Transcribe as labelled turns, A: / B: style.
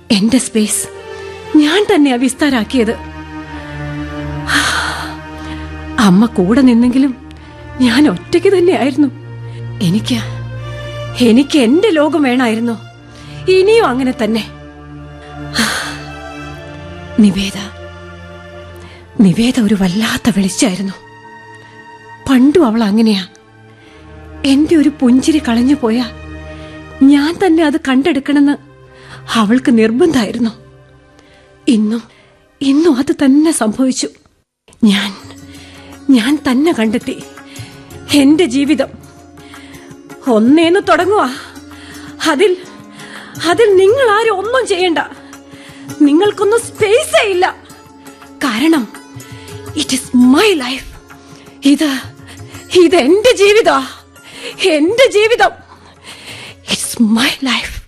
A: എന്റെ സ്പേസ് ഞാൻ തന്നെയാ വിസ്താരാക്കിയത് അമ്മ കൂടെ നിന്നെങ്കിലും ഞാൻ ഒറ്റയ്ക്ക് തന്നെയായിരുന്നു എനിക്ക് എനിക്ക് എന്റെ ലോകം വേണമായിരുന്നു ഇനിയും അങ്ങനെ തന്നെ നിവേദ നിവേദ ഒരു വല്ലാത്ത വെളിച്ചായിരുന്നു പണ്ടും അവൾ അങ്ങനെയാ എന്റെ ഒരു പുഞ്ചിരി കളഞ്ഞു പോയാ ഞാൻ തന്നെ അത് കണ്ടെടുക്കണമെന്ന് അവൾക്ക് നിർബന്ധമായിരുന്നു ഇന്നും ഇന്നും അത് തന്നെ സംഭവിച്ചു ഞാൻ ഞാൻ തന്നെ കണ്ടെത്തി എന്റെ ജീവിതം ഒന്നേന്ന് തുടങ്ങുക അതിൽ അതിൽ നിങ്ങൾ ആരും ഒന്നും ചെയ്യണ്ട നിങ്ങൾക്കൊന്നും സ്പേസേ ഇല്ല കാരണം ഇറ്റ് ഇസ് മൈ ലൈഫ് ഇത് ഇത് എന്റെ ജീവിത എന്റെ ജീവിതം ഇറ്റ്സ് മൈ ലൈഫ്